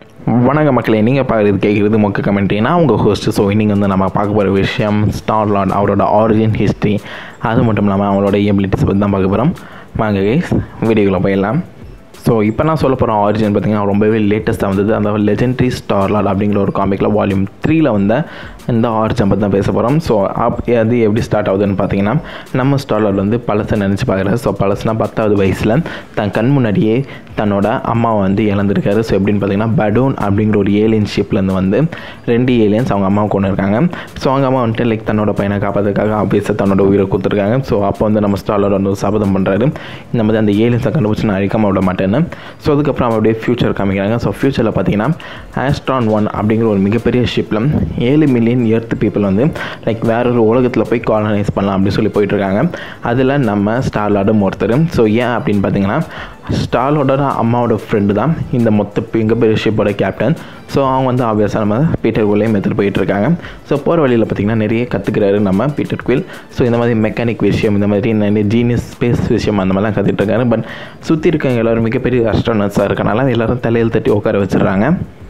வணக்கம் மக்களே நீங்கள் பார்க்குறது கேட்குறது மொக்க கமெண்ட்ரி நான் உங்கள் ஹோஸ்ட் ஸோ இன்னைக்கு வந்து நம்ம பார்க்க போகிற விஷயம் ஸ்டார் லார்ட் அவரோட ஆரிஜின் ஹிஸ்ட்ரி அது மட்டும் இல்லாமல் அவரோட எபிலிட்டிஸ் பற்றி தான் பார்க்க போகிறோம் வாங்க கைஸ் வீடியோக்குள்ளே போயிடலாம் ஸோ இப்போ நான் சொல்ல போகிற ஆரிஜின் பார்த்தீங்கன்னா ரொம்பவே லேட்டஸ்ட்டாக வந்தது அந்த லெஜெண்டரி ஸ்டார் லார்ட் அப்படிங்கிற ஒரு காமிக்கில் வால்யூம் த்ரீல வந்த இந்த ஆரிஜின் பற்றி தான் பேச போகிறோம் ஸோ அப் அது எப்படி ஸ்டார்ட் ஆகுதுன்னு பார்த்தீங்கன்னா நம்ம ஸ்டார் லார்ட் வந்து பழசை நினச்சி பார்க்குறாரு ஸோ பழசுனா பத்தாவது வயசில் தன் கண் முன்னாடியே தன்னோட அம்மாவை வந்து இழந்திருக்காரு ஸோ எப்படின்னு பார்த்தீங்கன்னா படூன் அப்படிங்கிற ஒரு ஏலியன் ஷிப்லேருந்து வந்து ரெண்டு ஏலியன்ஸ் அவங்க அம்மாவை கொண்டு இருக்காங்க ஸோ அவங்க அம்மா வந்துட்டு லைக் தன்னோட பையனை காப்பாற்றுறதுக்காக ஆஃபீஸை தன்னோட உயிரை கொடுத்துருக்காங்க ஸோ அப்போ வந்து நம்ம ஸ்டாலர் வந்து ஒரு சபதம் பண்ணுறாரு இந்த மாதிரி அந்த ஏலியன்ஸை கண்டுபிடிச்சி நான் அழிக்காம விட மாட்டேன்னு ஸோ அதுக்கப்புறம் அப்படியே ஃபியூச்சர் காமிக்கிறாங்க ஸோ ஃபியூச்சரில் பார்த்தீங்கன்னா ஆஸ்ட்ரான் ஒன் அப்படிங்கிற ஒரு மிகப்பெரிய ஷிப்பில் ஏழு மில்லியன் எர்த் பீப்புள் வந்து லைக் வேற ஒரு உலகத்தில் போய் காலனைஸ் பண்ணலாம் அப்படின்னு சொல்லி போயிட்டுருக்காங்க அதில் நம்ம ஸ்டார்லாடும் ஒருத்தர் ஸோ ஏன் அப்படின்னு பார்த்தீங்கன்னா ஸ்டாலோட அம்மாவோட ஃப்ரெண்டு தான் இந்த மொத்த மிகப்பெரிய ஷிப்போட கேப்டன் ஸோ அவங்க வந்து ஆப்வியஸாக நம்ம பீட்டர் குயிலையும் எடுத்துகிட்டு போயிட்டு இருக்காங்க ஸோ போகிற வழியில் பார்த்திங்கன்னா நிறைய கற்றுக்கிறாரு நம்ம பீட்டர் குயில் ஸோ இந்த மாதிரி மெக்கானிக் விஷயம் இந்த மாதிரி நிறைய ஜீனியஸ் ஸ்பேஸ் விஷயம் அந்த மாதிரிலாம் கற்றுட்டு இருக்காரு பட் சுற்றி இருக்கவங்க எல்லோரும் மிகப்பெரிய அஸ்ட்ரானட்ஸாக இருக்கனால எல்லோரும் தலையில் தட்டி உட்கார வச்சிடுறாங்க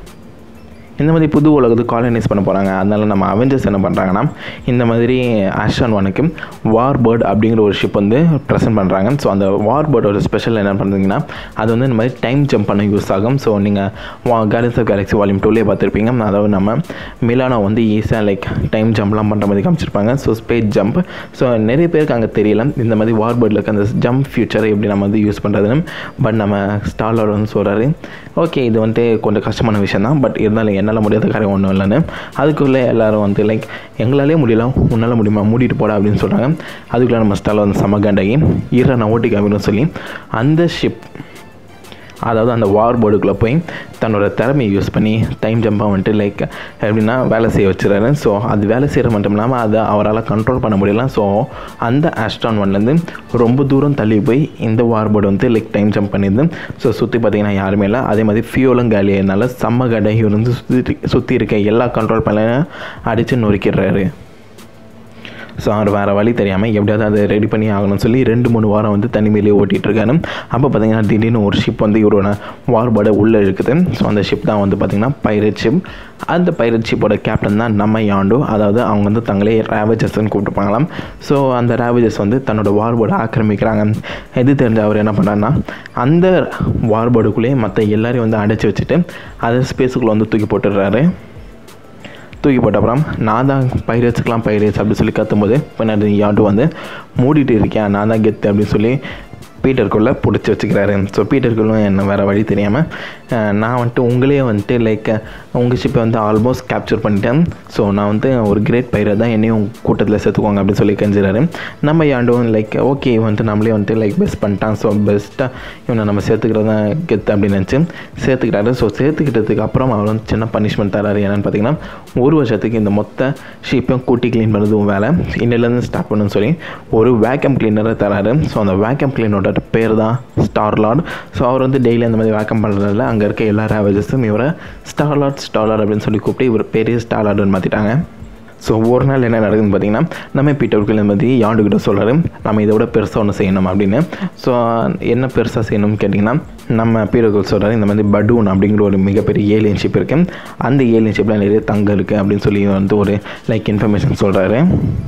இந்த மாதிரி புது உலகத்துக்கு காலனைஸ் பண்ண போகிறாங்க அதனால நம்ம அவெஞ்சர்ஸ் என்ன பண்ணுறாங்கன்னா இந்த மாதிரி ஆஷான் ஒனுக்கு வார் பேர்ட் அப்படிங்கிற ஒரு ஷிப் வந்து ப்ரெசென்ட் பண்ணுறாங்க ஸோ அந்த வார் பேர்டோட ஸ்பெஷல் என்ன பண்ணுறீங்கன்னா அது வந்து இந்த மாதிரி டைம் ஜம்ப் பண்ண யூஸ் ஆகும் ஸோ நீங்கள் வா கேலக்ஸ் ஆஃப் கேலக்ஸி வால்யூம் டூலேயே பார்த்துருப்பீங்க அதாவது நம்ம மிலானோ வந்து ஈஸியாக லைக் டைம் ஜம்ப்லாம் பண்ணுற மாதிரி காமிச்சிருப்பாங்க ஸோ ஸ்பேஸ் ஜம்ப் ஸோ நிறைய பேருக்கு அங்கே தெரியல இந்த மாதிரி வார் பேர்டில் இருக்க அந்த ஜம்ப் ஃபியூச்சரை எப்படி நம்ம வந்து யூஸ் பண்ணுறதுன்னு பட் நம்ம ஸ்டாலோட வந்து சொல்கிறாரு ஓகே இது வந்துட்டு கொஞ்சம் கஷ்டமான விஷயம் தான் பட் இருந்தாலும் என்னால் முடியாத காரியம் ஒன்றும் இல்லைன்னு அதுக்குள்ளே எல்லோரும் வந்து லைக் எங்களாலே முடியல உன்னால் முடியுமா மூடிட்டு போட அப்படின்னு சொல்கிறாங்க அதுக்குள்ளே நம்ம ஸ்டாலில் வந்து சமகாண்டாகி ஈர நான் ஓட்டி காமின்னு சொல்லி அந்த ஷிப் அதாவது அந்த வார் போர்டுக்குள்ளே போய் தன்னோட திறமையை யூஸ் பண்ணி டைம் ஜம்பாக வந்துட்டு லைக் எப்படின்னா வேலை செய்ய வச்சுறாரு ஸோ அது வேலை செய்கிற மட்டும் இல்லாமல் அதை அவரால் கண்ட்ரோல் பண்ண முடியல ஸோ அந்த ஆஸ்ட்ரான் ஒன்லேருந்து ரொம்ப தூரம் தள்ளி போய் இந்த வார் போர்டு வந்து லைக் டைம் ஜம்ப் பண்ணிடுது ஸோ சுற்றி பார்த்தீங்கன்னா யாருமே இல்லை அதே மாதிரி ஃபியூலும் காலியானால செம்ம கடை இவர் வந்து சுற்றி சுற்றி இருக்க எல்லா கண்ட்ரோல் பண்ண அடித்து நொறுக்கிடுறாரு ஸோ அவர் வேறு வழி தெரியாமல் எப்படியாவது அதை ரெடி பண்ணி ஆகணும்னு சொல்லி ரெண்டு மூணு வாரம் வந்து தனிமையிலேயே ஓட்டிகிட்டு இருக்காரு அப்போ பார்த்தீங்கன்னா திடீர்னு ஒரு ஷிப் வந்து இவரோட வார்போர்டை உள்ளே இருக்குது ஸோ அந்த ஷிப் தான் வந்து பார்த்திங்கன்னா பைரட் ஷிப் அந்த பைரட் ஷிப்போட கேப்டன் தான் நம்ம யாண்டோ அதாவது அவங்க வந்து தங்களே ரேவேஜஸ்ன்னு கூப்பிட்டுப்பாங்களாம் ஸோ அந்த ரேவேஜஸ் வந்து தன்னோட வார்போர்டை ஆக்கிரமிக்கிறாங்க எது தெரிஞ்ச அவர் என்ன பண்ணுறாருன்னா அந்த வார்போர்டுக்குள்ளேயே மற்ற எல்லாரையும் வந்து அடைச்சி வச்சுட்டு அதை ஸ்பேஸுக்குள்ளே வந்து தூக்கி போட்டுடுறாரு தூக்கி போட்ட அப்புறம் நான் தான் பைரேட்ஸுக்கெலாம் பைரேட்ஸ் அப்படின்னு சொல்லி கத்தும்போது பின்னாடி யாட்டும் வந்து மூடிட்டு இருக்கேன் நான் தான் கெத்து அப்படின்னு சொல்லி பீட்டருக்குள்ளே பிடிச்சி வச்சுக்கிறாரு ஸோ பீட்டருக்குள்ளும் என்ன வேறு வழி தெரியாமல் நான் வந்துட்டு உங்களே வந்துட்டு லைக் உங்கள் ஷிப்பை வந்து ஆல்மோஸ்ட் கேப்சர் பண்ணிட்டேன் ஸோ நான் வந்து ஒரு கிரேட் பைரட் தான் என்னையும் கூட்டத்தில் சேர்த்துக்கோங்க அப்படின்னு சொல்லி கஞ்சிறாரு நம்ம யாண்டும் லைக் ஓகே வந்துட்டு நம்மளே வந்துட்டு லைக் பெஸ்ட் பண்ணிட்டான் ஸோ பெஸ்ட்டாக இவனை நம்ம சேர்த்துக்கிறது தான் கெத்து அப்படின்னு நினச்சி சேர்த்துக்கிட்டாரு ஸோ சேர்த்துக்கிட்டதுக்கு அப்புறம் அவர் வந்து சின்ன பனிஷ்மெண்ட் தராரு என்னென்னு பார்த்தீங்கன்னா ஒரு வருஷத்துக்கு இந்த மொத்த ஷீப்பையும் கூட்டி க்ளீன் பண்ணுறதும் வேலை இன்னிலேருந்து ஸ்டார்ட் பண்ணுன்னு சொல்லி ஒரு வேக்கம் கிளீனரை தராரு ஸோ அந்த வேக்கம் கிளீனரோட பேர் தான் ஸ்டார் லார்ட் ஸோ அவர் வந்து டெய்லி அந்த மாதிரி வேக்கம் பண்ணுறதுல அங்கே இருக்க எல்லா ரேவேஜஸும் இவரை ஸ்டார் லார்ட் ஸ்டார் லார்ட் அப்படின்னு சொல்லி கூப்பிட்டு இவர் பெரிய ஸ்டார் லார்டுன்னு மாற்றிட்டாங்க ஸோ ஒரு நாள் என்ன நடக்குதுன்னு பார்த்தீங்கன்னா நம்ம பீட்டருக்கு இந்த மாதிரி யாண்டுக்கிட்ட சொல்கிறாரு நம்ம இதை விட பெருசாக ஒன்று செய்யணும் அப்படின்னு ஸோ என்ன பெருசாக செய்யணும்னு கேட்டிங்கன்னா நம்ம பீட்டர்கள் சொல்கிறாரு இந்த மாதிரி படூன் அப்படிங்கிற ஒரு மிகப்பெரிய ஏலியன் ஷிப் இருக்குது அந்த ஏலியன் ஷிப்பில் நிறைய தங்கம் இருக்குது அப்படின்னு சொல்லி வந்து ஒரு லைக் இன்ஃபர்மேஷன் சொல்கிறாரு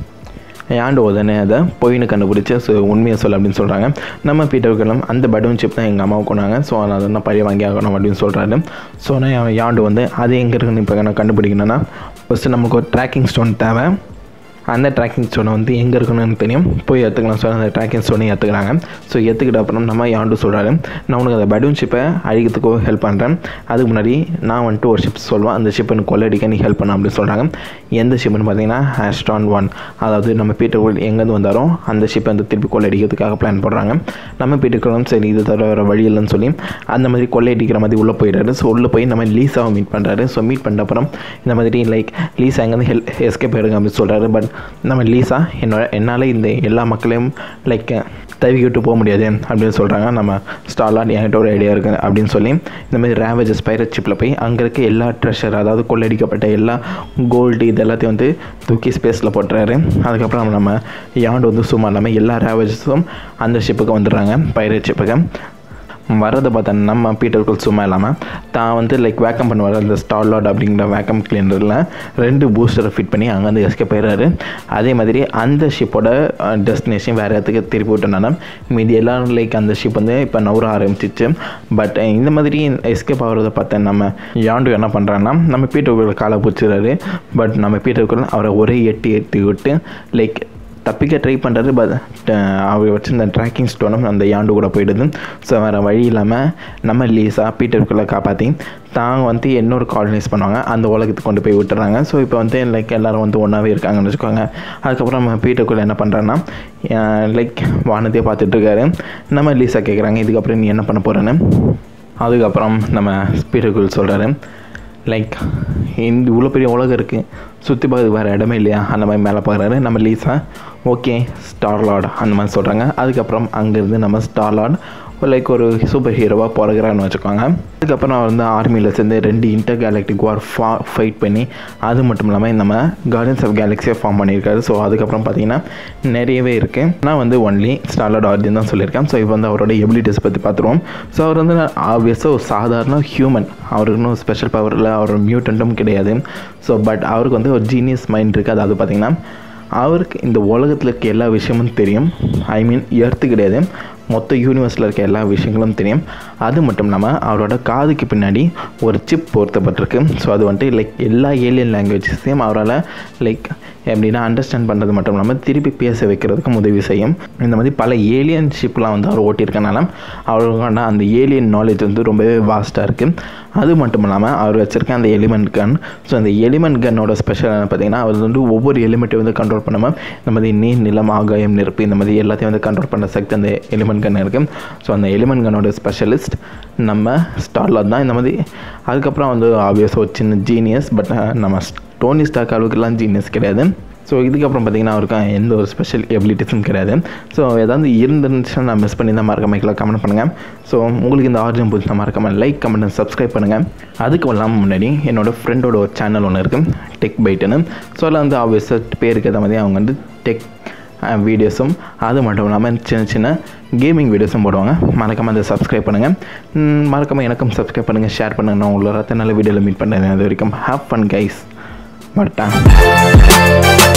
ஆண்டு உடனே அதை பொயின்னு கண்டுபிடிச்சி ஸோ உண்மையை சொல்ல அப்படின்னு சொல்கிறாங்க நம்ம பீட்டர்களும் அந்த பட்டூன் சிப் தான் எங்கள் அம்மாவை கொண்டாங்க ஸோ அதை நான் பழைய வாங்கி ஆகணும் அப்படின்னு சொல்கிறாரு ஸோ நான் யாண்டு வந்து அது எங்கே இருக்குன்னு இப்போ நான் கண்டுபிடிக்கணும்னா ஃபஸ்ட்டு நமக்கு ஒரு ட்ராக்கிங் ஸ்டோன் தேவை அந்த ட்ராக்கிங் ஸ்டோனை வந்து எங்கே இருக்கணும்னு தெரியும் போய் எடுத்துக்கலாம் ஸோ அந்த ட்ராக்கிங் ஸ்டோனையும் எடுத்துக்கிறாங்க ஸோ எடுத்துக்கிட்ட அப்புறம் நம்ம யாண்டு சொல்கிறாரு நான் உனக்கு அந்த பலூன் ஷிப்பை அழிக்கிறதுக்கோ ஹெல்ப் பண்ணுறேன் அதுக்கு முன்னாடி நான் வந்துட்டு ஒரு ஷிப் சொல்லுவேன் அந்த ஷிப்பை எனக்கு கொள்ளடிக்க நீ ஹெல்ப் பண்ண அப்படின்னு சொல்கிறாங்க எந்த ஷிப்னு பார்த்தீங்கன்னா ஹேஸ்டான் ஒன் அதாவது நம்ம பீட்டர் எங்கேருந்து வந்தாரோ அந்த ஷிப்பை வந்து திருப்பி கொள்ளையடிக்கிறதுக்காக பிளான் போடுறாங்க நம்ம பீட்டர்களும் சரி இது தவிர வேறு வழி இல்லைன்னு சொல்லி அந்த மாதிரி கொள்ளையடிக்கிற மாதிரி உள்ளே போயிடுறாரு ஸோ உள்ளே போய் நம்ம லீஸாவை மீட் பண்ணுறாரு ஸோ மீட் பண்ண அப்புறம் இந்த மாதிரி லைக் லீஸா எங்கேருந்து ஹெல் எஸ்கேப் ஆயிடுங்க அப்படின்னு சொல்கிறாரு பட் நம்ம லீஸா என்னோட என்னால் இந்த எல்லா மக்களையும் லைக் தவி விட்டு போக முடியாது அப்படின்னு சொல்கிறாங்க நம்ம ஸ்டார்லாட் என்கிட்ட ஒரு ஐடியா இருக்குது அப்படின்னு சொல்லி இந்த மாதிரி ரேவேஜஸ் பைரட் ஷிப்பில் போய் அங்கே இருக்க எல்லா ட்ரெஷர் அதாவது கொள்ளடிக்கப்பட்ட எல்லா கோல்டு இது எல்லாத்தையும் வந்து தூக்கி ஸ்பேஸில் போட்டுறாரு அதுக்கப்புறம் நம்ம யாண்டு வந்து சும்மா இல்லாமல் எல்லா ரேவேஜஸும் அந்த ஷிப்புக்கு வந்துடுறாங்க பைரட் ஷிப்புக்கு வரதை பார்த்தா நம்ம பீட்டருக்குள் சும்மா இல்லாமல் தான் வந்து லைக் வேக்கம் பண்ணுவார் அந்த ஸ்டார்லாட் அப்படிங்கிற வேக்கம் கிளீனரில் ரெண்டு பூஸ்டரை ஃபிட் பண்ணி அங்கேருந்து எஸ்கே போயிடுறாரு அதே மாதிரி அந்த ஷிப்போட டெஸ்டினேஷன் வேறு இடத்துக்கு திருப்பி விட்டனால மீதி எல்லாரும் லைக் அந்த ஷிப் வந்து இப்போ நவுற ஆரம்பிச்சிச்சு பட் இந்த மாதிரி எஸ்கேப் ஆகிறத பார்த்த நம்ம யாண்டு என்ன பண்ணுறாங்கன்னா நம்ம பீட்டருக்குள்ள காலை பிடிச்சிடுறாரு பட் நம்ம பீட்டருக்குள்ள அவரை ஒரே எட்டி எட்டி விட்டு லைக் தப்பிக்க ட்ரை பண்ணுறாரு பட் அவர் வச்சிருந்த ட்ராக்கிங் ஸ்டோனும் அந்த யாண்டு கூட போயிடுது ஸோ வேறு வழி இல்லாமல் நம்ம லீஸா பீட்டருக்குள்ளே காப்பாற்றி தாங்க வந்து இன்னொரு காலனைஸ் பண்ணுவாங்க அந்த உலகத்துக்கு கொண்டு போய் விட்டுறாங்க ஸோ இப்போ வந்து லைக் எல்லோரும் வந்து ஒன்றாவே இருக்காங்கன்னு வச்சுக்கோங்க அதுக்கப்புறம் நம்ம பீட்டருக்குள்ளே என்ன பண்ணுறான்னா லைக் வானத்தையே பார்த்துட்ருக்காரு நம்ம லீஸா கேட்குறாங்க இதுக்கப்புறம் நீ என்ன பண்ண போகிறேன்னு அதுக்கப்புறம் நம்ம பீட்டருக்குள் சொல்கிறாரு லைக் இந்த இவ்வளோ பெரிய உலகம் இருக்குது சுற்றி பார்த்து வேறு இடமே இல்லையா அந்த மாதிரி மேலே பார்க்குறாரு நம்ம லீஸா ஓகே ஸ்டார்லார்ட் அந்த மாதிரி சொல்கிறாங்க அதுக்கப்புறம் அங்கேருந்து நம்ம ஸ்டார்லார்ட் லைக் ஒரு சூப்பர் ஹீரோவாக பிறகுறான்னு வச்சுக்கோங்க அதுக்கப்புறம் அவர் வந்து ஆர்மியில் சேர்ந்து ரெண்டு இன்டர் கேலக்டிக் வார் ஃபா ஃபைட் பண்ணி அது மட்டும் இல்லாமல் நம்ம கார்டன்ஸ் ஆஃப் கேலக்ஸியை ஃபார்ம் பண்ணியிருக்காரு ஸோ அதுக்கப்புறம் பார்த்தீங்கன்னா நிறையவே இருக்குது நான் வந்து ஒன்லி ஸ்டார்லார்ட் ஆர்ஜின் தான் சொல்லியிருக்கேன் ஸோ இப்போ வந்து அவரோட எபிலிட்டிஸ் பற்றி பார்த்துருவோம் ஸோ அவர் வந்து ஆப்வியஸாக ஒரு சாதாரண ஹியூமன் அவருக்கு இன்னும் ஸ்பெஷல் பவர் இல்லை அவர் மியூட்டண்ட்டும் கிடையாது ஸோ பட் அவருக்கு வந்து ஒரு ஜீனியஸ் மைண்ட் இருக்குது அதாவது பார்த்திங்கன்னா அவருக்கு இந்த உலகத்தில் இருக்க எல்லா விஷயமும் தெரியும் ஐ மீன் எர்த்து கிடையாது மொத்த யூனிவர்ஸில் இருக்க எல்லா விஷயங்களும் தெரியும் அது மட்டும் இல்லாமல் அவரோட காதுக்கு பின்னாடி ஒரு சிப் பொருத்தப்பட்டிருக்கு ஸோ அது வந்துட்டு லைக் எல்லா ஏலியன் லாங்குவேஜஸையும் அவரால் லைக் எப்படின்னா அண்டர்ஸ்டாண்ட் பண்ணுறது மட்டும் இல்லாமல் திருப்பி பேச வைக்கிறதுக்கும் உதவி செய்யும் இந்த மாதிரி பல ஏலியன் ஷிப்லாம் வந்து அவர் ஓட்டியிருக்கனால அவருக்கான அந்த ஏலியன் நாலேஜ் வந்து ரொம்பவே வாஸ்ட்டாக இருக்குது அது மட்டும் இல்லாமல் அவர் வச்சுருக்க அந்த எலிமெண்ட் கன் ஸோ அந்த எலிமெண்ட் கன்னோட ஸ்பெஷல் பார்த்தீங்கன்னா அவர் வந்து ஒவ்வொரு எலிமெண்ட்டையும் வந்து கண்ட்ரோல் பண்ணாமல் இந்த மாதிரி நீர் நிலம் ஆகாயம் நெருப்பு இந்த மாதிரி எல்லாத்தையும் வந்து கண்ட்ரோல் பண்ண சக்தி அந்த எலிமெண்ட் கன் இருக்குது ஸோ அந்த எலிமெண்ட் கன்னோட ஸ்பெஷலிஸ்ட் நம்ம ஸ்டார்லாட் தான் இந்த மாதிரி அதுக்கப்புறம் வந்து ஆப்வியஸாக ஒரு சின்ன ஜீனியஸ் பட் நம்ம டோனி ஸ்டாக் அளவுக்குலாம் ஜீனியஸ் கிடையாது ஸோ இதுக்கப்புறம் பார்த்தீங்கன்னா அவருக்கு எந்த ஒரு ஸ்பெஷல் எபிலிட்டிஸும் கிடையாது ஸோ ஏதாவது இருந்துச்சுன்னா நான் மிஸ் பண்ணி தான் மறக்க மைக்கில் கமெண்ட் பண்ணுங்கள் ஸோ உங்களுக்கு இந்த ஆர்ஜின் பிடிச்சா மறக்காமல் லைக் கமெண்ட் சப்ஸ்கிரைப் பண்ணுங்கள் அதுக்கு இல்லாமல் முன்னாடி என்னோடய ஃப்ரெண்டோட ஒரு சேனல் ஒன்று இருக்குது டெக் பைட்டுன்னு ஸோ அதில் வந்து ஆப்வியஸாக பேருக்கு ஏற்ற மாதிரி அவங்க வந்து டெக் வீடியோஸும் அது மட்டும் இல்லாமல் சின்ன சின்ன கேமிங் வீடியோஸும் போடுவாங்க மறக்காமல் அதை சப்ஸ்கிரைப் பண்ணுங்கள் மறக்காமல் எனக்கும் சப்ஸ்கிரைப் பண்ணுங்கள் ஷேர் பண்ணுங்கள் நான் உங்களோட நல்ல வீடியோவில் மீட் பண்ணுறேன் அது வரைக்கும் ஹாவ் ஃபன் கைஸ் பட்டா